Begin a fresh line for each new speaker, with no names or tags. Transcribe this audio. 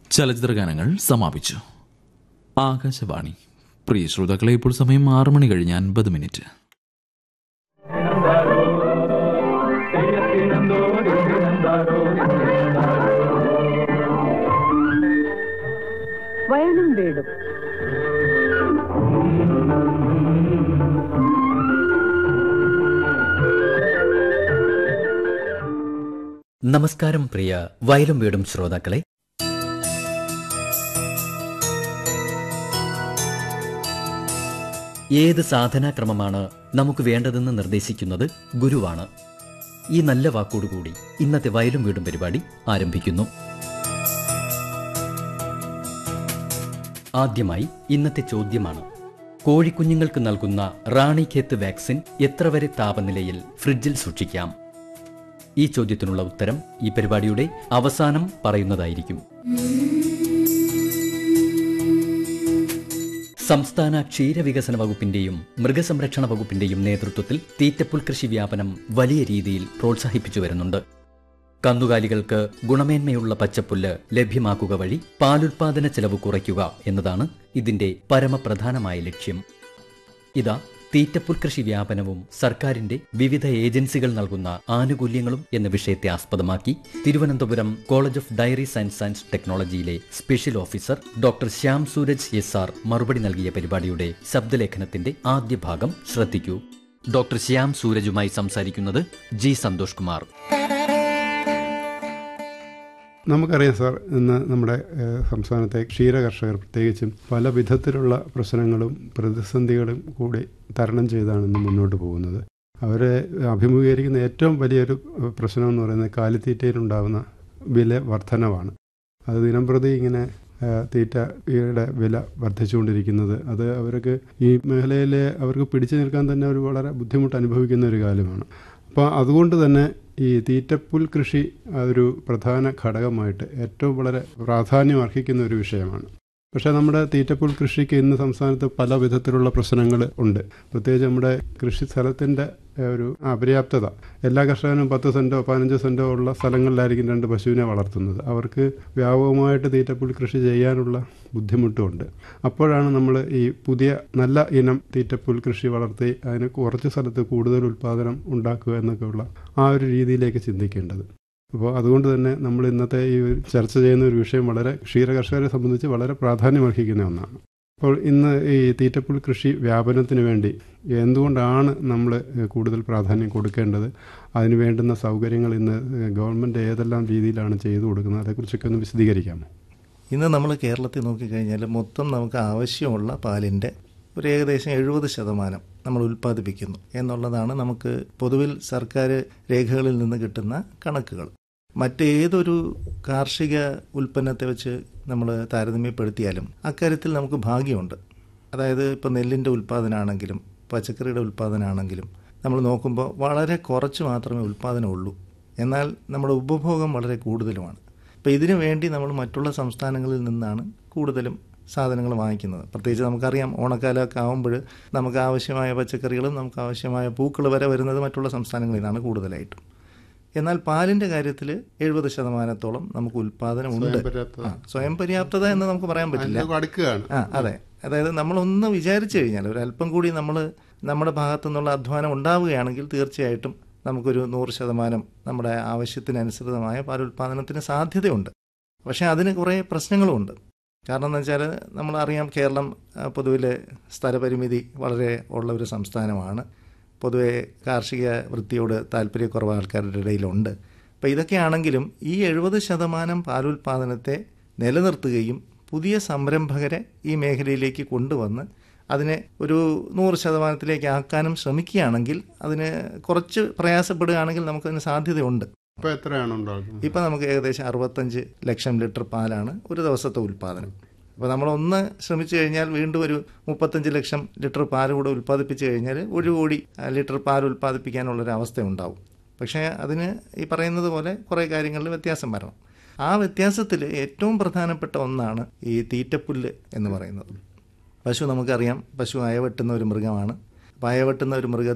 ചലച്ചിത്ര ഗാനങ്ങൾ സമാപിച്ചു ആകാശവാണി പ്രിയ ശ്രോതാക്കളെ ഇപ്പോൾ സമയം ആറ് മണി കഴിഞ്ഞ് അൻപത് മിനിറ്റ്
വയലും വീടും
നമസ്കാരം പ്രിയ വയലും വീടും ശ്രോതാക്കളെ ഏത് സാധനാക്രമമാണ് നമുക്ക് വേണ്ടതെന്ന് നിർദ്ദേശിക്കുന്നത് ഗുരുവാണ് ഈ നല്ല വാക്കോടുകൂടി ഇന്നത്തെ വയലും വീടും പരിപാടി ആരംഭിക്കുന്നു ആദ്യമായി ഇന്നത്തെ ചോദ്യമാണ് കോഴിക്കുഞ്ഞുങ്ങൾക്ക് നൽകുന്ന റാണിഖേത്ത് വാക്സിൻ എത്ര വരെ താപനിലയിൽ ഫ്രിഡ്ജിൽ സൂക്ഷിക്കാം ഈ ചോദ്യത്തിനുള്ള ഉത്തരം ഈ പരിപാടിയുടെ അവസാനം പറയുന്നതായിരിക്കും സംസ്ഥാന ക്ഷീരവികസന വകുപ്പിന്റെയും മൃഗസംരക്ഷണ വകുപ്പിന്റെയും നേതൃത്വത്തിൽ തീറ്റപ്പുൽ കൃഷി വ്യാപനം വലിയ രീതിയിൽ പ്രോത്സാഹിപ്പിച്ചു വരുന്നുണ്ട് കന്നുകാലികൾക്ക് ഗുണമേന്മയുള്ള പച്ചപ്പുല്ല് ലഭ്യമാക്കുക വഴി പാലുൽപാദന ചെലവ് കുറയ്ക്കുക എന്നതാണ് ഇതിന്റെ പരമപ്രധാനമായ ലക്ഷ്യം ഇതാ തീറ്റപ്പുൽ കൃഷി വ്യാപനവും സർക്കാരിന്റെ വിവിധ ഏജൻസികൾ നൽകുന്ന ആനുകൂല്യങ്ങളും എന്ന വിഷയത്തെ ആസ്പദമാക്കി Thiruvananthapuram college of dairy science and ടെക്നോളജിയിലെ special officer doctor Shyam Sooraj S R മറുപടി നൽകിയ പരിപാടിയുടെ ശബ്ദലേഖനത്തിന്റെ ആദ്യ ഭാഗം ശ്രദ്ധിക്കൂ ഡോക്ടർ ശ്യാം സൂരജുമായി സംസാരിക്കുന്നത് ജി സന്തോഷ് കുമാർ
നമുക്കറിയാം സാർ ഇന്ന് നമ്മുടെ ഏഹ്, സംസ്ഥാനത്തെ ക്ഷീര കർഷകർ പ്രത്യേകിച്ചും പല വിധത്തിലുള്ള പ്രശ്നങ്ങളും പ്രതിസന്ധികളും കൂടി തരണം ചെയ്താണ് ഇന്ന് മുന്നോട്ട് പോകുന്നത് അവരെ അഭിമുഖീകരിക്കുന്ന ഏറ്റവും വലിയൊരു ഏഹ്, പ്രശ്നം എന്ന് പറയുന്നത് കാലിത്തീറ്റയിലുണ്ടാകുന്ന വില വർധനവാണ് അത് ദിനംപ്രതി ഇങ്ങനെ ഏഹ്, തീറ്റയുടെ വില വർദ്ധിച്ചുകൊണ്ടിരിക്കുന്നത് അത് അവർക്ക് ഈ മേഖലയിൽ അവർക്ക് പിടിച്ചു നിൽക്കാൻ തന്നെ ഒരു വളരെ ബുദ്ധിമുട്ട് അനുഭവിക്കുന്ന ഒരു കാലമാണ് അപ്പോൾ അതുകൊണ്ട് തന്നെ ഈ തീറ്റപ്പുൽ കൃഷി അതൊരു പ്രധാന ഘടകമായിട്ട് ഏറ്റവും വളരെ പ്രാധാന്യം അർഹിക്കുന്ന ഒരു വിഷയമാണ് പക്ഷേ നമ്മുടെ തീറ്റപ്പുൽ കൃഷിക്ക് ഇന്ന് സംസ്ഥാനത്ത് പല വിധത്തിലുള്ള പ്രശ്നങ്ങൾ ഉണ്ട് പ്രത്യേകിച്ച് നമ്മുടെ കൃഷി സ്ഥലത്തിൻ്റെ ഏഹ്, ഒരു അപര്യാപ്തത എല്ലാ കർഷകനും പത്ത് സെൻറ്റോ പതിനഞ്ച് സെൻറ്റോ ഉള്ള സ്ഥലങ്ങളിലായിരിക്കും രണ്ട് പശുവിനെ വളർത്തുന്നത് അവർക്ക് വ്യാപകമായിട്ട് തീറ്റപ്പുൽ കൃഷി ചെയ്യാനുള്ള ബുദ്ധിമുട്ടുമുണ്ട് അപ്പോഴാണ് നമ്മൾ ഈ പുതിയ നല്ല ഇനം തീറ്റപ്പുൽ കൃഷി വളർത്തി അതിന് കുറച്ച് സ്ഥലത്ത് കൂടുതൽ ഉൽപ്പാദനം ഉണ്ടാക്കുക എന്നൊക്കെയുള്ള ആ ഒരു രീതിയിലേക്ക് ചിന്തിക്കേണ്ടത് അപ്പോൾ അതുകൊണ്ട് തന്നെ നമ്മൾ ഇന്നത്തെ ഈ ഒരു ചർച്ച ചെയ്യുന്ന ഒരു വിഷയം വളരെ ക്ഷീര കർഷകരെ സംബന്ധിച്ച് വളരെ പ്രാധാന്യമർഹിക്കുന്ന ഒന്നാണ് അപ്പോൾ ഇന്ന് ഈ തീറ്റപ്പുൽ കൃഷി വ്യാപനത്തിന് വേണ്ടി എന്തുകൊണ്ടാണ് നമ്മൾ കൂടുതൽ പ്രാധാന്യം കൊടുക്കേണ്ടത് അതിന് വേണ്ടുന്ന സൗകര്യങ്ങൾ ഇന്ന് ഗവൺമെൻറ് ഏതെല്ലാം രീതിയിലാണ് ചെയ്തു കൊടുക്കുന്നത് അതേക്കുറിച്ചൊക്കെ ഒന്ന് വിശദീകരിക്കാമോ
ഇന്ന് നമ്മൾ കേരളത്തിൽ നോക്കിക്കഴിഞ്ഞാൽ മൊത്തം നമുക്ക് ആവശ്യമുള്ള പാലിൻ്റെ ഒരു ഏകദേശം എഴുപത് ശതമാനം നമ്മൾ ഉൽപ്പാദിപ്പിക്കുന്നു എന്നുള്ളതാണ് നമുക്ക് പൊതുവിൽ സർക്കാർ രേഖകളിൽ നിന്ന് കിട്ടുന്ന കണക്കുകൾ മറ്റേതൊരു കാർഷിക ഉൽപ്പന്നത്തെ വെച്ച് നമ്മൾ താരതമ്യപ്പെടുത്തിയാലും അക്കാര്യത്തിൽ നമുക്ക് ഭാഗ്യമുണ്ട് അതായത് ഇപ്പോൾ നെല്ലിൻ്റെ ഉൽപ്പാദനമാണെങ്കിലും പച്ചക്കറിയുടെ ഉൽപ്പാദനമാണെങ്കിലും നമ്മൾ നോക്കുമ്പോൾ വളരെ കുറച്ച് മാത്രമേ ഉൽപ്പാദനമുള്ളൂ എന്നാൽ നമ്മുടെ ഉപഭോഗം വളരെ കൂടുതലുമാണ് അപ്പോൾ ഇതിനു വേണ്ടി നമ്മൾ മറ്റുള്ള സംസ്ഥാനങ്ങളിൽ നിന്നാണ് കൂടുതലും സാധനങ്ങൾ വാങ്ങിക്കുന്നത് പ്രത്യേകിച്ച് നമുക്കറിയാം ഓണക്കാലമൊക്കെ ആകുമ്പോൾ നമുക്ക് ആവശ്യമായ പച്ചക്കറികളും നമുക്ക് ആവശ്യമായ പൂക്കൾ വരെ വരുന്നത് മറ്റുള്ള സംസ്ഥാനങ്ങളിൽ നിന്നാണ് കൂടുതലായിട്ടും എന്നാൽ പാലിൻ്റെ കാര്യത്തിൽ എഴുപത് ശതമാനത്തോളം നമുക്ക് ഉൽപ്പാദനം ഉണ്ട്
സ്വയം പര്യാപ്തത.
ആ, സ്വയം പര്യാപ്തത എന്ന് നമുക്ക് പറയാൻ പറ്റില്ല
അതിൻ്റെ അടുക്കുകയാണ്
ആ അതെ അതായത് നമ്മളൊന്ന് വിചാരിച്ചു കഴിഞ്ഞാൽ ഒരു അല്പം കൂടി നമ്മൾ നമ്മുടെ ഭാഗത്തു നിന്നുള്ള അധ്വാനം ഉണ്ടാവുകയാണെങ്കിൽ തീർച്ചയായിട്ടും നമുക്കൊരു നൂറ് ശതമാനം നമ്മുടെ ആവശ്യത്തിനനുസൃതമായ പാലുൽപാദനത്തിന് സാധ്യതയുണ്ട് പക്ഷേ അതിന് കുറേ പ്രശ്നങ്ങളുമുണ്ട് കാരണം എന്ന് വെച്ചാൽ നമ്മളറിയാം കേരളം ആ, പൊതുവിലെ സ്ഥലപരിമിതി വളരെ ഉള്ള ഒരു സംസ്ഥാനമാണ് പൊതുവെ കാർഷിക വൃത്തിയോട് താല്പര്യക്കുറവ് ആൾക്കാരുടെ ഇടയിലുണ്ട് അപ്പോൾ ഇതൊക്കെയാണെങ്കിലും ഈ എഴുപത് ശതമാനം പാലുൽപാദനത്തെ നിലനിർത്തുകയും പുതിയ സംരംഭകരെ ഈ മേഖലയിലേക്ക് കൊണ്ടുവന്ന് അതിനെ ഒരു നൂറ് ശതമാനത്തിലേക്ക് ആക്കാനും ശ്രമിക്കുകയാണെങ്കിൽ അതിന് കുറച്ച് പ്രയാസപ്പെടുകയാണെങ്കിൽ നമുക്കതിന് സാധ്യതയുണ്ട്
ഇപ്പോൾ എത്രയാണ് ഉണ്ടാക്കുന്നത്
ഇപ്പം നമുക്ക് ഏകദേശം അറുപത്തഞ്ച് ലക്ഷം ലിറ്റർ പാലാണ് ഒരു ദിവസത്തെ ഉൽപ്പാദനം അപ്പോൾ നമ്മളൊന്ന് ശ്രമിച്ചു കഴിഞ്ഞാൽ വീണ്ടും ഒരു മുപ്പത്തഞ്ച് ലക്ഷം ലിറ്റർ പാൽ കൂടെ ഉൽപ്പാദിപ്പിച്ചു കഴിഞ്ഞാൽ ഒരു കോടി ആ, ലിറ്റർ പാൽ ഉൽപ്പാദിപ്പിക്കാനുള്ളൊരു അവസ്ഥ ഉണ്ടാവും പക്ഷേ അതിന് ഈ പറയുന്നത് പോലെ കുറേ കാര്യങ്ങളിൽ വ്യത്യാസം വരണം ആ വ്യത്യാസത്തിൽ ഏറ്റവും പ്രധാനപ്പെട്ട ഒന്നാണ് ഈ തീറ്റപ്പുല്ല് എന്ന് പറയുന്നത് പശു നമുക്കറിയാം പശു അയവെട്ടുന്ന ഒരു മൃഗമാണ് അപ്പോൾ അയവെട്ടുന്ന ഒരു മൃഗ